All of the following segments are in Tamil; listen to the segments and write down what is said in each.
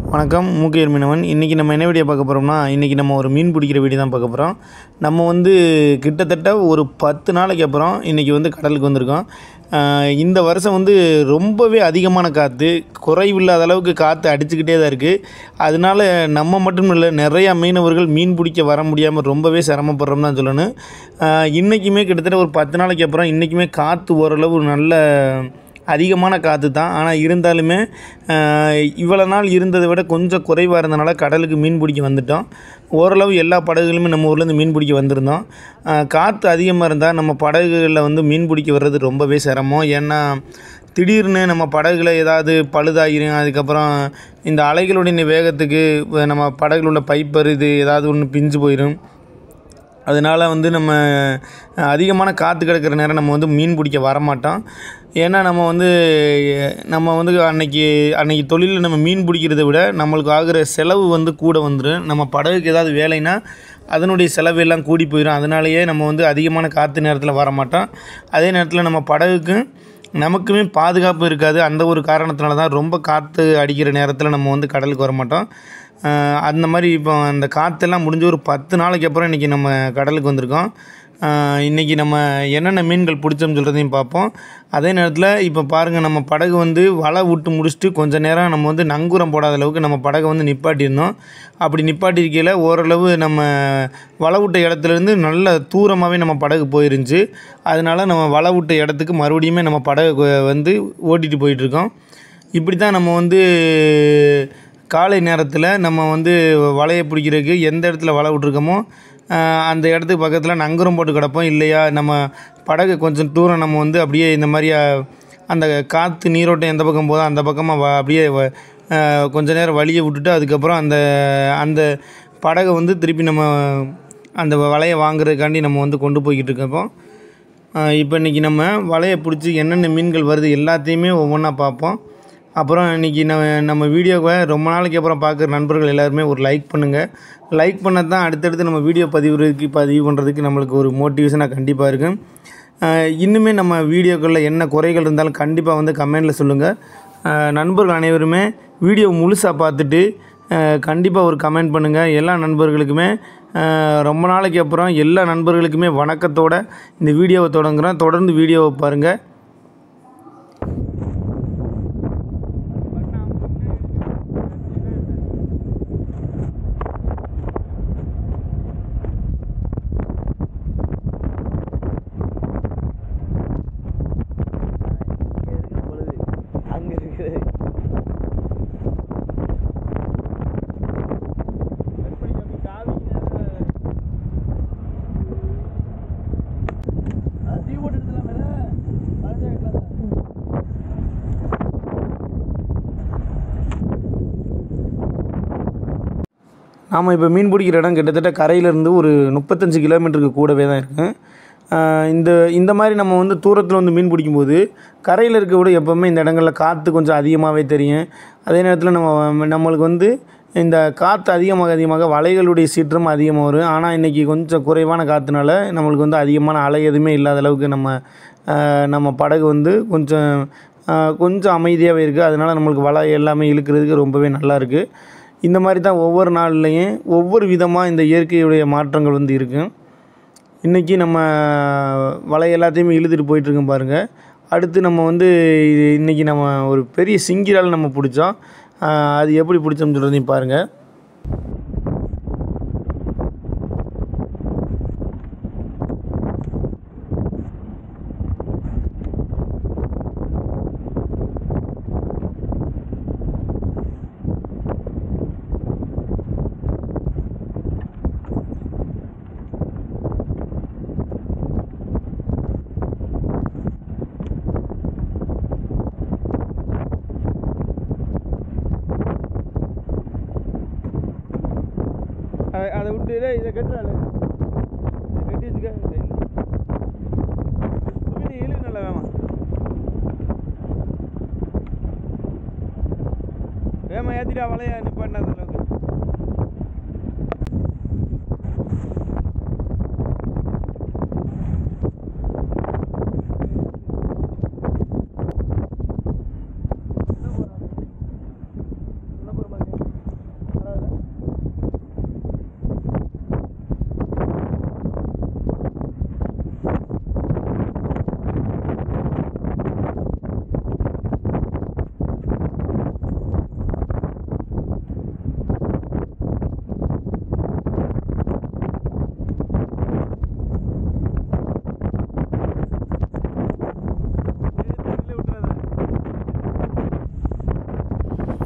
வணக்கம் மூக்கையர் மீனவன் இன்றைக்கி நம்ம என்ன வீடியோ பார்க்க போகிறோம்னா இன்றைக்கி நம்ம ஒரு மீன் பிடிக்கிற வீடியோ தான் பார்க்க போகிறோம் நம்ம வந்து கிட்டத்தட்ட ஒரு பத்து நாளைக்கு அப்புறம் இன்றைக்கி வந்து கடலுக்கு வந்திருக்கோம் ஆஹ் இந்த வருஷம் வந்து ரொம்பவே அதிகமான காற்று குறைவில்லாத அளவுக்கு காற்று அடிச்சுக்கிட்டே தான் இருக்குது அதனால நம்ம மட்டும் இல்லை நிறையா மீனவர்கள் மீன் பிடிக்க வர முடியாமல் ரொம்பவே சிரமப்படுறோம் தான் சொல்லணும் ஆஹ் இன்றைக்குமே கிட்டத்தட்ட ஒரு பத்து நாளைக்கு அப்புறம் இன்றைக்குமே காற்று ஓரளவு நல்ல அதிகமான காற்று தான் ஆனால் இருந்தாலுமே ஆஹ், இவ்வளோ நாள் இருந்ததை விட கொஞ்சம் குறைவாக இருந்தனால கடலுக்கு மீன் பிடிக்க வந்துட்டோம் ஓரளவு எல்லா படகுகளுமே நம்ம ஊர்லேருந்து மீன் பிடிக்க வந்திருந்தோம் ஆஹ், காற்று அதிகமாக இருந்தால் நம்ம படகுகளில் வந்து மீன் பிடிக்க வர்றது ரொம்பவே சிரமம் ஏன்னா திடீர்னு நம்ம படகுல ஏதாவது பழுதாகிரும் அதுக்கப்புறம் இந்த அலைகளுடைய வேகத்துக்கு வ- நம்ம படகுல உள்ள பைப்பர் இது ஏதாவது ஒன்று பிஞ்சு போயிடும் அதனால் வந்து நம்ம அஹ், அதிகமான காற்று கிடக்கிற நேரம் நம்ம வந்து மீன் பிடிக்க வரமாட்டோம் ஏன்னா நம்ம வந்து அஹ், நம்ம வந்து அன்னைக்கு அன்னைக்கு தொழிலில் நம்ம மீன் பிடிக்கிறத விட நம்மளுக்கு ஆகிற செலவு வந்து கூட வந்துடும் நம்ம படகுக்கு ஏதாவது வேலைன்னா அதனுடைய செலவு எல்லாம் கூடி போயிடும் அதனாலேயே நம்ம வந்து அதிகமான காற்று நேரத்தில் வரமாட்டோம் அதே நேரத்தில் நம்ம படகுக்கு நமக்குமே பாதுகாப்பு இருக்காது அந்த ஒரு காரணத்தினால தான் ரொம்ப காற்று அடிக்கிற நேரத்தில் நம்ம வந்து கடலுக்கு வர மாட்டோம் ஆஹ் அந்த மாதிரி இப்போ அந்த காற்றெல்லாம் முடிஞ்சு ஒரு பத்து நாளைக்கு அப்புறம் இன்றைக்கி நம்ம கடலுக்கு வந்திருக்கோம் ஆஹ் இன்னைக்கு நம்ம என்னென்ன மீன்கள் பிடிச்சோம்னு சொல்கிறதையும் பார்ப்போம் அதே நேரத்தில் இப்போ பாருங்கள் நம்ம படகு வந்து வலை விட்டு முடிச்சுட்டு கொஞ்ச நேரம் நம்ம வந்து நங்கூரம் போடாத அளவுக்கு நம்ம படகை வந்து நிப்பாட்டியிருந்தோம் அப்படி நிப்பாட்டியிருக்கையில் ஓரளவு நம்ம வலை விட்ட இடத்துலேருந்து நல்ல தூரமாகவே நம்ம படகு போயிருந்துச்சு அதனால நம்ம வலை விட்ட இடத்துக்கு மறுபடியுமே நம்ம படகு வந்து ஓட்டிகிட்டு போயிட்டுருக்கோம் இப்படி தான் நம்ம வந்து காலை நேரத்தில் நம்ம வந்து வலையை பிடிக்கிறதுக்கு எந்த இடத்துல வலை விட்ருக்கோமோ ஆஹ் அந்த இடத்துக்கு பக்கத்தில் நங்கரம் போட்டு கிடப்போம் இல்லையா நம்ம படகு கொஞ்சம் தூரம் நம்ம வந்து அப்படியே இந்த மாதிரி ஆஹ், அந்த காற்று நீரோட்டம் எந்த பக்கம் போதோ அந்த பக்கமாக வ அப்படியே வ- ஆஹ், கொஞ்ச நேரம் வழியை விட்டுட்டு அதுக்கப்புறம் அந்த அந்த படகை வந்து திருப்பி நம்ம அந்த வலையை வாங்குறதுக்காண்டி நம்ம வந்து கொண்டு போய்கிட்டு இருக்கோம் இப்போ இன்றைக்கி நம்ம வலையை பிடிச்சி என்னென்ன மீன்கள் வருது எல்லாத்தையுமே ஒவ்வொன்றா பார்ப்போம் அப்புறம் இன்றைக்கி நம்ம நம்ம வீடியோவை ரொம்ப நாளைக்கு அப்புறம் பார்க்குற நண்பர்கள் எல்லாருமே ஒரு லைக் பண்ணுங்கள் லைக் பண்ண தான் அடுத்தடுத்து நம்ம வீடியோ பதிவுறதுக்கு பதிவு பண்ணுறதுக்கு நம்மளுக்கு ஒரு மோட்டிவேஷனாக கண்டிப்பாக இருக்கும் ஆஹ் இன்னுமே நம்ம வீடியோக்களில் என்ன குறைகள் இருந்தாலும் கண்டிப்பாக வந்து கமெண்டில் சொல்லுங்கள் ஆஹ் நண்பர்கள் அனைவருமே வீடியோ முழுசாக பார்த்துட்டு கண்டிப்பாக ஒரு கமெண்ட் பண்ணுங்கள் எல்லா நண்பர்களுக்குமே ஆஹ் ரொம்ப நாளைக்கு அப்புறம் எல்லா நண்பர்களுக்குமே வணக்கத்தோட இந்த வீடியோவை தொடங்குறோம் தொடர்ந்து வீடியோவை பாருங்கள் அங்க இருக்குது நாம் இப்போ மீன் பிடிக்கிற இடம் கிட்டத்தட்ட கரையிலேருந்து ஒரு முப்பத்தஞ்சு கிலோமீட்டருக்கு கூடவே தான் இருக்கு ஆஹ் இந்த இந்த மாதிரி நம்ம வந்து தூரத்தில் வந்து மீன் பிடிக்கும்போது கரையில் இருக்க விட எப்போவுமே இந்த இடங்களில் காற்று கொஞ்சம் அதிகமாகவே தெரியும் அதே நேரத்தில் நம்ம நம்மளுக்கு வந்து இந்த காற்று அதிகமாக அதிகமாக வலைகளுடைய சீற்றம் அதிகமாக வரும் ஆனால் இன்றைக்கி கொஞ்சம் குறைவான காற்றுனால நம்மளுக்கு வந்து அதிகமான அலை எதுவுமே இல்லாத அளவுக்கு நம்ம ஆஹ் நம்ம படகு வந்து கொஞ்சம் ஆஹ் கொஞ்சம் அமைதியாகவே இருக்குது அதனால் நம்மளுக்கு வலை எல்லாமே இழுக்கிறதுக்கு ரொம்பவே நல்லா இருக்குது இந்த மாதிரி தான் ஒவ்வொரு நாள்லேயும் ஒவ்வொரு விதமாக இந்த இயற்கையுடைய மாற்றங்கள் வந்து இருக்கும் இன்றைக்கி நம்ம வலை எல்லாத்தையுமே இழுத்துட்டு போயிட்டுருக்கோம் பாருங்கள் அடுத்து நம்ம வந்து இது இன்றைக்கி நம்ம ஒரு பெரிய சிங்கிரால் நம்ம பிடிச்சோம் ஆஹ் அது எப்படி பிடிச்சோம்னு சொல்கிறதையும் பாருங்கள் அதை விட்டு இதை கட்டுறாள் கட்டி வச்சுக்க இழு நல்லா வேமா வேமா ஏற்றிட்டா வலையா நிப்பாட்டினா அந்த அளவுக்கு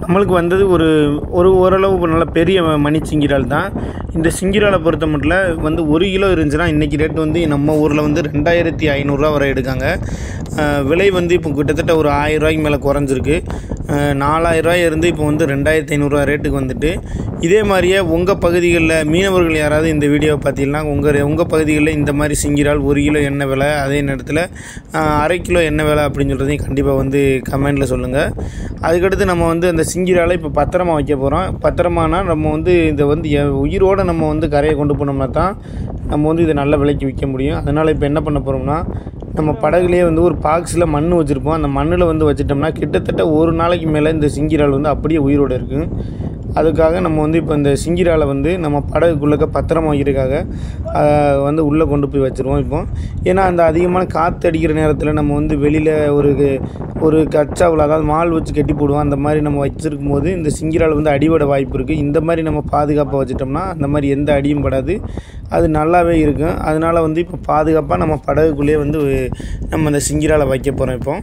நம்மளுக்கு வந்தது ஒரு ஒரு ஓரளவு நல்ல பெரிய மணி சிங்கிரால் தான் இந்த சிங்கிராலை பொறுத்த மட்டும் வந்து ஒரு கிலோ இருந்துச்சுன்னா இன்றைக்கி ரேட் வந்து நம்ம ஊரில் வந்து ரெண்டாயிரத்தி ஐநூறுரூவா வரை எடுக்காங்க அஹ் விலை வந்து இப்போ கிட்டத்தட்ட ஒரு ஆயிரம் ரூபாய்க்கு மேலே குறைஞ்சிருக்கு அஹ் நாலாயிரரூவாய் இருந்து இப்போ வந்து ரெண்டாயிரத்தி ஐநூறுரூவா ரேட்டுக்கு வந்துட்டு இதே மாதிரியே உங்கள் பகுதிகளில் மீனவர்கள் யாராவது இந்த வீடியோவை பார்த்தீங்கன்னா உங்கள் உங்கள் பகுதிகளில் இந்த மாதிரி சிங்கிரால் ஒரு கிலோ எண்ணெய் விலை அதே நேரத்தில் அஹ் அரை கிலோ எண்ணெய் விலை அப்படின்னு சொல்கிறதையும் கண்டிப்பாக வந்து கமெண்டில் சொல்லுங்கள் அதுக்கடுத்து நம்ம வந்து அந்த சிங்கிராலை இப்போ பத்திரமா வைக்க போகிறோம் பத்திரமானா நம்ம வந்து இதை வந்து எ- உயிரோட நம்ம வந்து கரையை கொண்டு போனோம்னா தான் நம்ம வந்து இதை நல்ல விலைக்கு விற்க முடியும் அதனால் இப்போ என்ன பண்ண போகிறோம்னா நம்ம படகுலேயே வந்து ஒரு பாக்ஸில் மண் வச்சுருப்போம் அந்த மண்ணில் வந்து வச்சிட்டோம்னா கிட்டத்தட்ட ஒரு நாளைக்கு மேலே இந்த சிங்கிரால் வந்து அப்படியே உயிரோடு இருக்கும் அதுக்காக நம்ம வந்து இப்போ இந்த சிங்கிராலை வந்து நம்ம படகுக்குள்ளக்க பத்திரமா வைக்கிறதுக்காக ஆஹ், வந்து உள்ளே கொண்டு போய் வச்சுருவோம் இப்போ ஏன்னா அந்த அதிகமான காற்று அடிக்கிற நேரத்தில் நம்ம வந்து வெளியில் ஒரு ஒரு கச்சாவில் அதாவது மால் வச்சு கட்டி போடுவோம் அந்த மாதிரி நம்ம வச்சுருக்கும் போது இந்த சிங்கிரால் வந்து அடிபட வாய்ப்பு இருக்குது இந்த மாதிரி நம்ம பாதுகாப்பாக வச்சுட்டோம்னா அந்த மாதிரி எந்த அடியும் படாது அது நல்லாவே இருக்கும் அதனால் வந்து இப்போ பாதுகாப்பாக நம்ம படகுக்குள்ளேயே வந்து நம்ம அந்த சிங்கிராலை வைக்க போகிறோம் இப்போ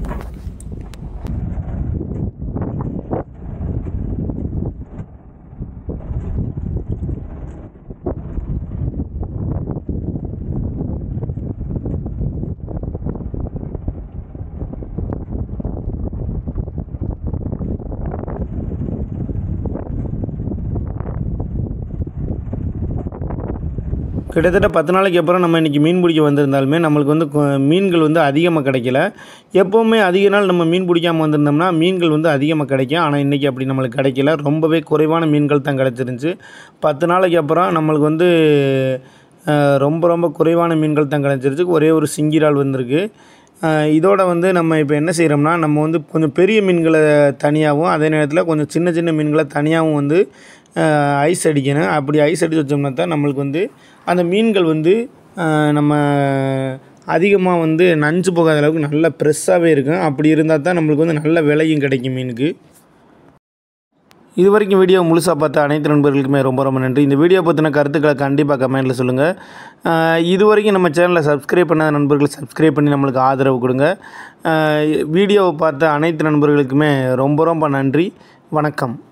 கிட்டத்தட்ட பத்து நாளைக்கு அப்புறம் நம்ம இன்றைக்கி மீன் பிடிக்க வந்திருந்தாலுமே நம்மளுக்கு வந்து கொ- மீன்கள் வந்து அதிகமாக கிடைக்கல எப்போவுமே அதிக நாள் நம்ம மீன் பிடிக்காம வந்திருந்தோம்னா மீன்கள் வந்து அதிகமாக கிடைக்கும் ஆனால் இன்றைக்கி அப்படி நம்மளுக்கு கிடைக்கல ரொம்பவே குறைவான மீன்கள் தான் கிடச்சிருந்துச்சு பத்து நாளைக்கு அப்புறம் நம்மளுக்கு வந்து அஹ், ரொம்ப ரொம்ப குறைவான மீன்கள் தான் கிடச்சிருச்சு ஒரே ஒரு சிங்கிரால் வந்திருக்கு அஹ், இதோட வந்து நம்ம இப்போ என்ன செய்கிறோம்னா நம்ம வந்து கொஞ்சம் பெரிய மீன்களை தனியாகவும் அதே நேரத்தில் கொஞ்சம் சின்ன சின்ன மீன்களை தனியாகவும் வந்து அஹ், ஐஸ் அடிக்கணும் அப்படி ஐஸ் அடித்து வச்சோம்னா தான் நம்மளுக்கு வந்து அந்த மீன்கள் வந்து அஹ், நம்ம அதிகமாக வந்து நஞ்சு போகாத அளவுக்கு நல்லா ஃப்ரெஷ்ஷாகவே இருக்கும் அப்படி இருந்தால் தான் நம்மளுக்கு வந்து நல்ல விலையும் கிடைக்கும் மீனுக்கு இது வரைக்கும் வீடியோ முழுசாக பார்த்த அனைத்து நண்பர்களுக்குமே ரொம்ப ரொம்ப நன்றி இந்த வீடியோ பற்றின கருத்துக்களை கண்டிப்பாக கமெண்ட்டில் சொல்லுங்கள் அஹ் இது வரைக்கும் நம்ம சேனலை சப்ஸ்கிரைப் பண்ணாத நண்பர்கள் சப்ஸ்கிரைப் பண்ணி நம்மளுக்கு ஆதரவு கொடுங்க அஹ் வீடியோவை பார்த்த அனைத்து நண்பர்களுக்குமே ரொம்ப ரொம்ப நன்றி வணக்கம்